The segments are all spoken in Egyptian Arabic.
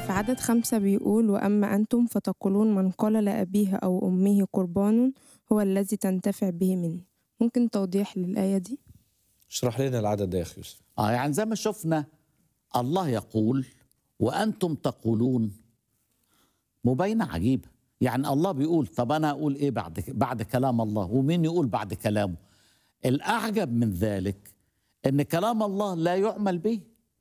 في عدد خمسة بيقول وأما أنتم فتقولون من قال لأبيه أو أمه قربان هو الذي تنتفع به مني ممكن توضيح للآية دي؟ اشرح لنا العدد ده يا اخي يوسف اه يعني زي ما شفنا الله يقول وانتم تقولون مباينه عجيبه يعني الله بيقول طب انا اقول ايه بعد بعد كلام الله ومين يقول بعد كلامه الاعجب من ذلك ان كلام الله لا يعمل به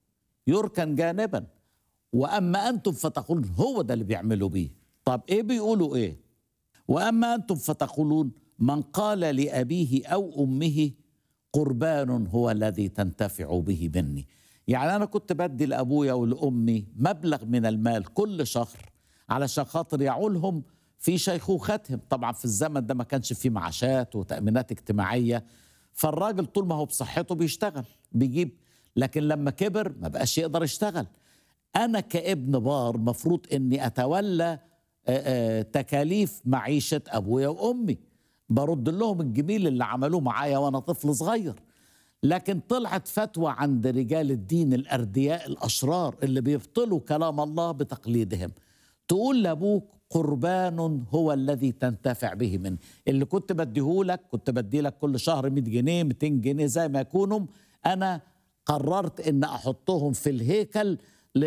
يركن جانبا واما انتم فتقولون هو ده اللي بيعملوا بيه طب ايه بيقولوا ايه واما انتم فتقولون من قال لابيه او امه قربان هو الذي تنتفع به مني يعني انا كنت بدي لابويا ولامي مبلغ من المال كل شهر علشان خاطر يعولهم في شيخوختهم طبعا في الزمن ده ما كانش فيه معاشات وتامينات اجتماعيه فالراجل طول ما هو بصحته بيشتغل بيجيب لكن لما كبر ما بقاش يقدر يشتغل انا كابن بار مفروض اني اتولى آه، آه، تكاليف معيشه ابويا وامي برد لهم الجميل اللي عملوه معايا وانا طفل صغير لكن طلعت فتوى عند رجال الدين الاردياء الاشرار اللي بيبطلوا كلام الله بتقليدهم تقول لابوك قربان هو الذي تنتفع به منه اللي كنت بديهولك كنت بدي لك كل شهر 100 جنيه 200 جنيه زي ما يكونوا انا قررت ان احطهم في الهيكل ل...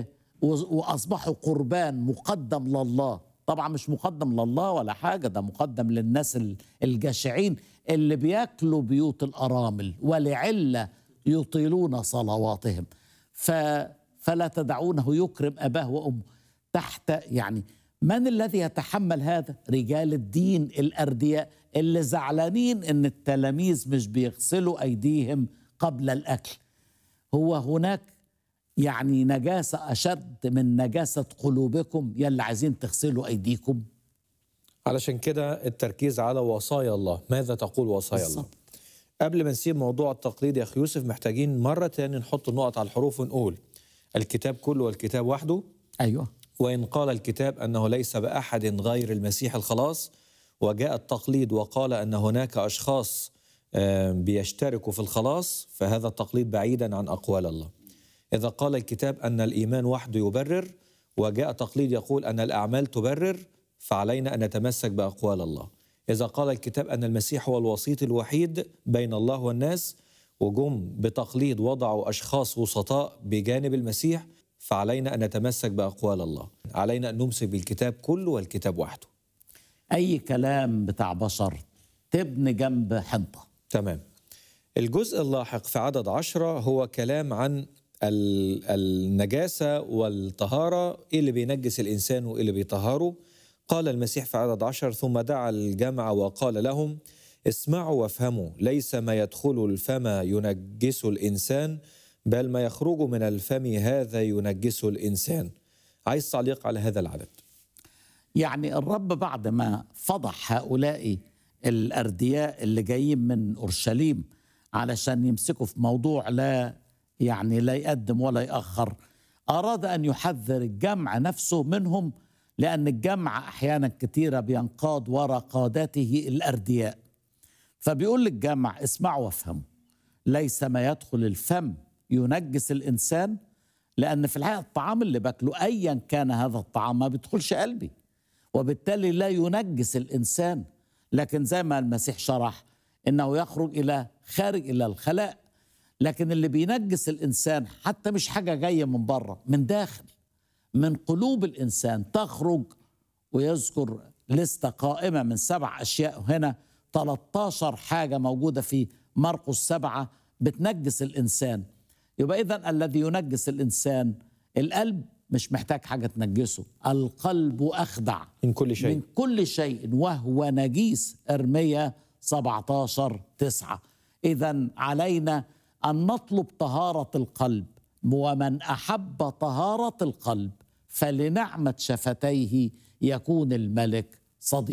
و- واصبحوا قربان مقدم لله طبعا مش مقدم لله ولا حاجه ده مقدم للناس ال- الجشعين اللي بياكلوا بيوت الارامل ولعله يطيلون صلواتهم ف... فلا تدعونه يكرم اباه وامه تحت يعني من الذي يتحمل هذا رجال الدين الاردياء اللي زعلانين ان التلاميذ مش بيغسلوا ايديهم قبل الاكل هو هناك يعني نجاسة أشد من نجاسة قلوبكم يلي عايزين تغسلوا أيديكم علشان كده التركيز على وصايا الله ماذا تقول وصايا الله بالظبط. قبل ما نسيب موضوع التقليد يا اخي يوسف محتاجين مرة تاني نحط النقط على الحروف ونقول الكتاب كله والكتاب وحده أيوة وإن قال الكتاب أنه ليس بأحد غير المسيح الخلاص وجاء التقليد وقال أن هناك أشخاص آه، بيشتركوا في الخلاص فهذا التقليد بعيدا عن أقوال الله إذا قال الكتاب أن الإيمان وحده يبرر وجاء تقليد يقول أن الأعمال تبرر فعلينا أن نتمسك بأقوال الله إذا قال الكتاب أن المسيح هو الوسيط الوحيد بين الله والناس وجم بتقليد وضعوا أشخاص وسطاء بجانب المسيح فعلينا أن نتمسك بأقوال الله علينا أن نمسك بالكتاب كله والكتاب وحده أي كلام بتاع بشر تبني جنب حنطة تمام الجزء اللاحق في عدد عشرة هو كلام عن ال- النجاسة والطهارة إيه اللي بينجس الإنسان وإيه اللي بيطهره قال المسيح في عدد عشر ثم دعا الجمع وقال لهم اسمعوا وافهموا ليس ما يدخل الفم ينجس الإنسان بل ما يخرج من الفم هذا ينجس الإنسان عايز تعليق على هذا العدد يعني الرب بعد ما فضح هؤلاء الأردياء اللي جايين من أورشليم علشان يمسكوا في موضوع لا يعني لا يقدم ولا يأخر أراد أن يحذر الجمع نفسه منهم لأن الجمع أحيانا كثيرة بينقاد وراء قادته الأردياء فبيقول للجمع اسمعوا وافهموا ليس ما يدخل الفم ينجس الإنسان لأن في الحقيقة الطعام اللي باكله أيا كان هذا الطعام ما بيدخلش قلبي وبالتالي لا ينجس الانسان لكن زي ما المسيح شرح انه يخرج الى خارج الى الخلاء لكن اللي بينجس الانسان حتى مش حاجه جايه من بره من داخل من قلوب الانسان تخرج ويذكر لستة قائمة من سبع أشياء هنا 13 حاجة موجودة في مرقس سبعة بتنجس الإنسان يبقى إذا الذي ينجس الإنسان القلب مش محتاج حاجة تنجسه القلب أخدع من كل شيء من كل شيء وهو نجيس ارميا 17 9 اذا علينا ان نطلب طهاره القلب ومن احب طهاره القلب فلنعمه شفتيه يكون الملك صديق